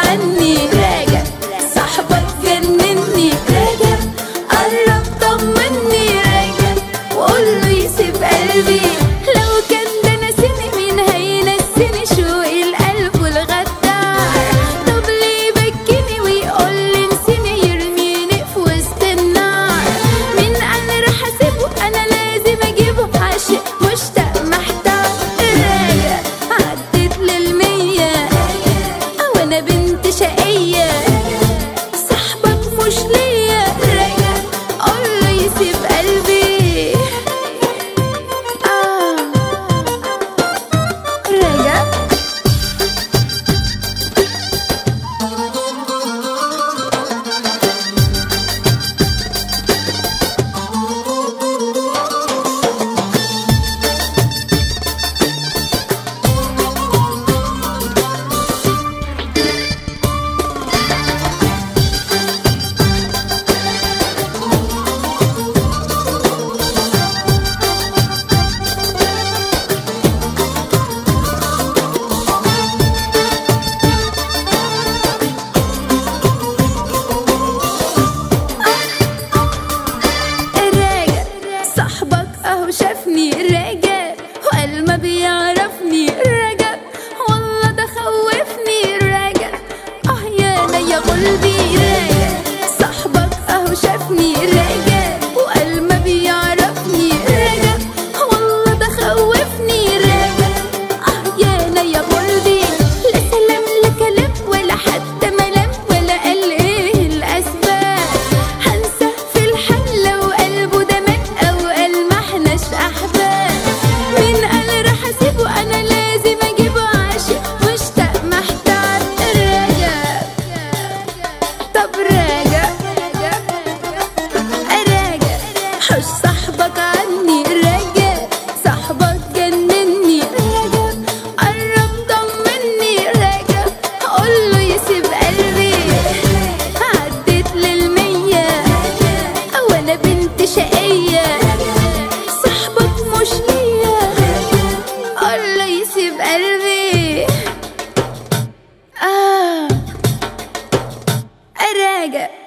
عني راجع صاحبك جنني راجع قرب طمني راجع وقول له يسيب قلبي لو كان ده ناسيني مين هينسيني شوقي القلب والغدار طب ليه يبكيني ويقول لي نسيني يرميني في وسط النار مين انا راح اسيبه انا لازم اجيبه عاشق مشتاق محتار راجع عدت للمية وانا بنت شقية صاحبك مش ليا راجع قوله يسيب قلبي آه راجع راجع صاحبك اهو شافني راجع وقال ما بيعرفني راجع والله ده خوفني راجع اه يا انا يا قلبي راجع صاحبك اهو شافني راجع وقال ما بيعرفني راجع والله ده خوفني راجع اه يا انا يا قلبي لا سلام لا كلام ولا حتى ملام ولا قال ايه الاسباب هنسى في الحل وقلبه ده مات او قال ما احناش احباب مين قال راح اسيبه انا لازم اجيبه عاشق مشتاق محتار راجع طب راجع راجع حش صاحبك عني راجع صاحبك جنني راجع قرب طمني راجع قوله يسيب قلبي عدت للمية وانا بنت شقية صاحبك مش ليا قوله يسيب قلبي آه راجع